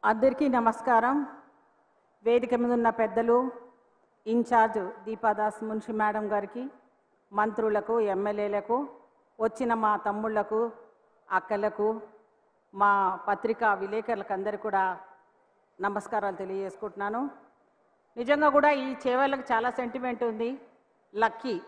అందరికీ నమస్కారం వేదిక మీద ఉన్న పెద్దలు ఇన్ఛార్జ్ దీపాదాస్ మున్షి మేడం గారికి మంత్రులకు ఎమ్మెల్యేలకు వచ్చిన మా తమ్ముళ్లకు అక్కలకు మా పత్రికా విలేకరులకు అందరికీ కూడా నమస్కారాలు తెలియజేసుకుంటున్నాను నిజంగా కూడా ఈ చేవలకు చాలా సెంటిమెంట్ ఉంది లక్కీ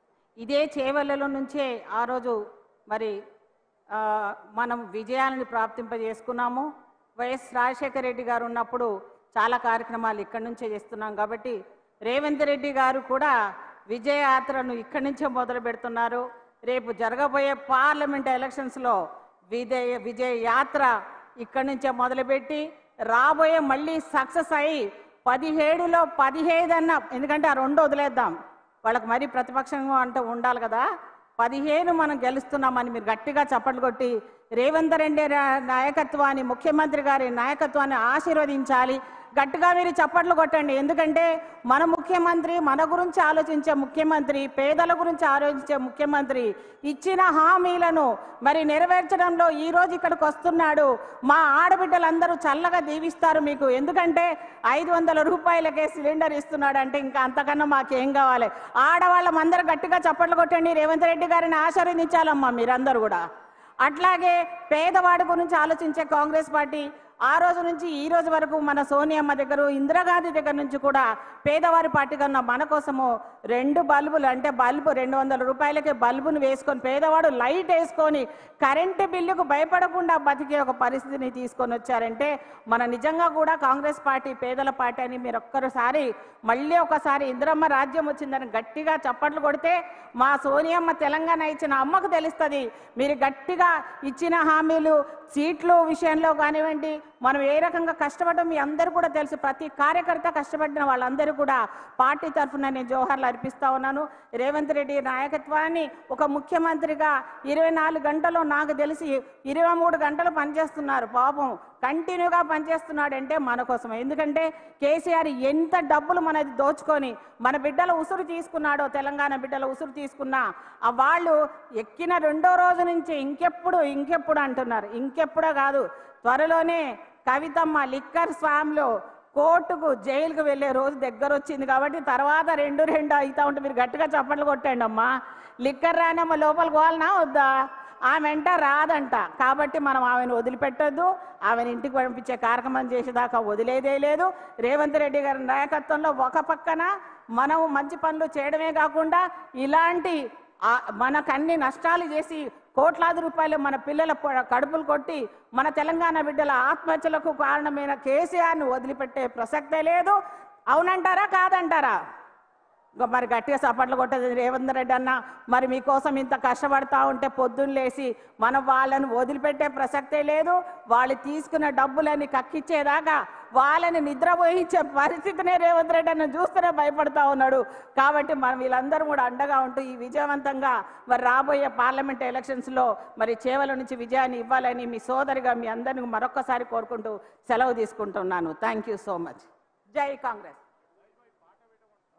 ఇదే చేవలలో నుంచే ఆ రోజు మరి ఆ, మనం విజయాలను ప్రాప్తింపజేసుకున్నాము వైఎస్ రాజశేఖర రెడ్డి గారు ఉన్నప్పుడు చాలా కార్యక్రమాలు ఇక్కడి నుంచే చేస్తున్నాం కాబట్టి రేవంత్ రెడ్డి గారు కూడా విజయయాత్రను ఇక్కడి నుంచే మొదలు పెడుతున్నారు రేపు జరగబోయే పార్లమెంట్ ఎలక్షన్స్లో విజయ విజయ యాత్ర ఇక్కడి నుంచే మొదలుపెట్టి రాబోయే మళ్ళీ సక్సెస్ అయ్యి పదిహేడులో పదిహేడు అన్న ఎందుకంటే ఆ రెండు వదిలేద్దాం వాళ్ళకి మరీ ప్రతిపక్షంగా అంటే ఉండాలి కదా పదిహేను మనం గెలుస్తున్నామని మీరు గట్టిగా చప్పట్లు కొట్టి రేవంత్ రెడ్డి రా- నాయకత్వాన్ని ముఖ్యమంత్రి గారి నాయకత్వాన్ని ఆశీర్వదించాలి గట్టిగా మీరు చప్పట్లు కొట్టండి ఎందుకంటే మన ముఖ్యమంత్రి మన గురించి ఆలోచించే ముఖ్యమంత్రి పేదల గురించి ఆలోచించే ముఖ్యమంత్రి ఇచ్చిన హామీలను మరి నెరవేర్చడంలో ఈ రోజు ఇక్కడికి వస్తున్నాడు మా ఆడబిడ్డలందరూ చల్లగా దీవిస్తారు మీకు ఎందుకంటే ఐదు వందల రూపాయలకే సిలిండర్ ఇస్తున్నాడు అంటే ఇంకా అంతకన్నా మాకేం కావాలి ఆడవాళ్ళం అందరూ గట్టిగా చప్పట్లు కొట్టండి రేవంత్ రెడ్డి గారిని ఆశీర్వదించాలమ్మా మీరందరూ కూడా అట్లాగే పేదవాడి గురించి ఆలోచించే కాంగ్రెస్ పార్టీ ఆ రోజు నుంచి ఈ రోజు వరకు మన సోనియమ్మ దగ్గర ఇందిరాగాంధీ దగ్గర నుంచి కూడా పేదవారి పార్టీ కన్నా మన కోసము రెండు బల్బులు అంటే బల్బు రెండు వందల రూపాయలకి బల్బును వేసుకొని పేదవాడు లైట్ వేసుకొని కరెంటు బిల్లుకు భయపడకుండా బతికే ఒక పరిస్థితిని తీసుకొని వచ్చారంటే మన నిజంగా కూడా కాంగ్రెస్ పార్టీ పేదల పార్టీ అని మీరు ఒక్కసారి మళ్ళీ ఒకసారి ఇందిరమ్మ రాజ్యం వచ్చిందని గట్టిగా చప్పట్లు కొడితే మా సోనియమ్మ తెలంగాణ ఇచ్చిన అమ్మకు తెలుస్తుంది మీరు గట్టిగా ఇచ్చిన హామీలు సీట్లు విషయంలో కానివ్వండి మనం ఏ రకంగా కష్టపడడం మీ అందరూ కూడా తెలుసు ప్రతి కార్యకర్త కష్టపడిన వాళ్ళందరూ కూడా పార్టీ తరఫున నేను జోహార్లు అర్పిస్తా ఉన్నాను రేవంత్ రెడ్డి నాయకత్వాన్ని ఒక ముఖ్యమంత్రిగా ఇరవై నాలుగు గంటలు నాకు తెలిసి ఇరవై మూడు గంటలు పనిచేస్తున్నారు పాపం కంటిన్యూగా పనిచేస్తున్నాడు అంటే మన కోసం ఎందుకంటే కేసీఆర్ ఎంత డబ్బులు మనది దోచుకొని మన బిడ్డల ఉసురు తీసుకున్నాడో తెలంగాణ బిడ్డల ఉసురు తీసుకున్నా ఆ వాళ్ళు ఎక్కిన రెండో రోజు నుంచి ఇంకెప్పుడు ఇంకెప్పుడు అంటున్నారు ఇంకెప్పుడో కాదు త్వరలోనే కవితమ్మ లిక్కర్ స్వామ్లో కోర్టుకు జైలుకు వెళ్ళే రోజు దగ్గర వచ్చింది కాబట్టి తర్వాత రెండు రెండు అవుతా ఉంటే మీరు గట్టిగా చప్పట్లు కొట్టండి అమ్మా లిక్కర్ రానమ్మ లోపల పోవాలనా వద్దా ఆమె వెంట రాదంట కాబట్టి మనం ఆమెను వదిలిపెట్టొద్దు ఆమెను ఇంటికి పంపించే కార్యక్రమం చేసేదాకా వదిలేదే లేదు రేవంత్ రెడ్డి గారి నాయకత్వంలో ఒక పక్కన మనం మంచి పనులు చేయడమే కాకుండా ఇలాంటి ఆ- మనకు అన్ని నష్టాలు చేసి కోట్లాది రూపాయలు మన పిల్లల పొ- కడుపులు కొట్టి మన తెలంగాణ బిడ్డల ఆత్మహత్యలకు కారణమైన కేసీఆర్ను వదిలిపెట్టే ప్రసక్తే లేదు అవునంటారా కాదంటారా ఇంకా మరి గట్టిగా సపట్లు కొట్టదు రేవంత్ రెడ్డి అన్న మరి మీకోసం ఇంత కష్టపడతా ఉంటే పొద్దున్న లేసి మనం వాళ్ళని వదిలిపెట్టే ప్రసక్తే లేదు వాళ్ళు తీసుకున్న డబ్బులని కక్కిచ్చేదాకా వాళ్ళని నిద్రపోయించే పరిస్థితినే రేవంత్ రెడ్డి అన్న చూస్తూనే భయపడతా ఉన్నాడు కాబట్టి మనం వీళ్ళందరూ కూడా అండగా ఉంటూ ఈ విజయవంతంగా మరి రాబోయే పార్లమెంట్ ఎలక్షన్స్లో మరి చేవల నుంచి విజయాన్ని ఇవ్వాలని మీ సోదరిగా మీ అందరిని మరొక్కసారి కోరుకుంటూ సెలవు తీసుకుంటున్నాను థ్యాంక్ యూ సో మచ్ జై కాంగ్రెస్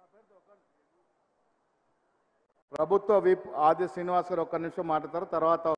ప్రభుత్వ విప్ ఆది శ్రీనివాస్ గారు ఒక్క నిమిషం మాట్లాడతారు తర్వాత